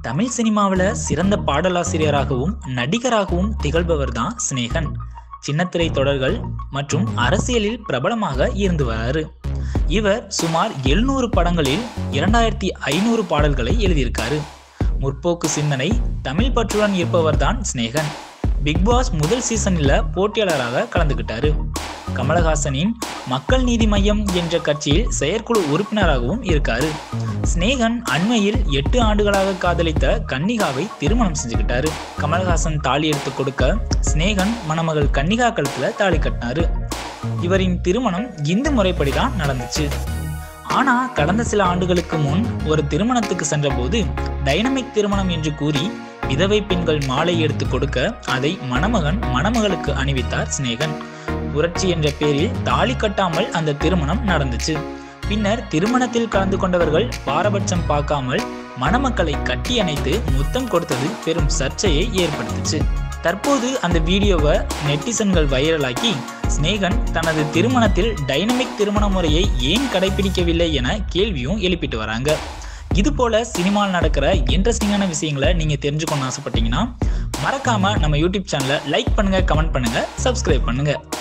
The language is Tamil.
தமிழ் சினிமாவில் சிறந்த பாடலாசிரியராகவும் நடிகராகவும் திகழ்பவர் தான் சினேகன் சின்னத்திரை தொடர்கள் மற்றும் அரசியலில் பிரபலமாக இருந்து வராரு இவர் சுமார் எழுநூறு படங்களில் இரண்டாயிரத்தி ஐநூறு பாடல்களை எழுதியிருக்காரு முற்போக்கு சிந்தனை தமிழ் பற்றுடன் இருப்பவர் தான் சினேகன் பிக் பாஸ் முதல் சீசனில் போட்டியாளராக கலந்துக்கிட்டாரு கமலஹாசனின் மக்கள் நீதி மையம் என்ற கட்சியில் செயற்குழு உறுப்பினராகவும் இருக்காரு சினேகன் அண்மையில் எட்டு ஆண்டுகளாக காதலித்த கன்னிகாவை திருமணம் செஞ்சுக்கிட்டாரு கமல்ஹாசன் தாலி எடுத்து கொடுக்க சினேகன் மணமகள் கன்னிகா கழுத்துல தாலி கட்டினாரு இவரின் திருமணம் இந்து முறைப்படி தான் நடந்துச்சு ஆனா கடந்த சில ஆண்டுகளுக்கு முன் ஒரு திருமணத்துக்கு சென்றபோது டைனமிக் திருமணம் என்று கூறி விதவை பெண்கள் மாலை எடுத்து கொடுக்க அதை மணமகன் மணமகளுக்கு அணிவித்தார் சினேகன் புரட்சி என்ற பேரில் தாலி கட்டாமல் அந்த திருமணம் நடந்துச்சு பின்னர் திருமணத்தில் கலந்து கொண்டவர்கள் பாரபட்சம் பார்க்காமல் மணமக்களை கட்டி அணைத்து முத்தம் கொடுத்தது பெரும் சர்ச்சையை ஏற்படுத்துச்சு தற்போது அந்த வீடியோவை நெட்டிசன்கள் வைரலாக்கி சினேகன் தனது திருமணத்தில் டைனமிக் திருமண முறையை ஏன் கடைபிடிக்கவில்லை என கேள்வியும் எழுப்பிட்டு வராங்க இது போல சினிமாவில் நடக்கிற இன்ட்ரெஸ்டிங்கான விஷயங்களை நீங்கள் தெரிஞ்சுக்கணும்னு ஆசைப்பட்டீங்கன்னா மறக்காம நம்ம யூடியூப் சேனலை லைக் பண்ணுங்க கமெண்ட் பண்ணுங்க சப்ஸ்கிரைப் பண்ணுங்க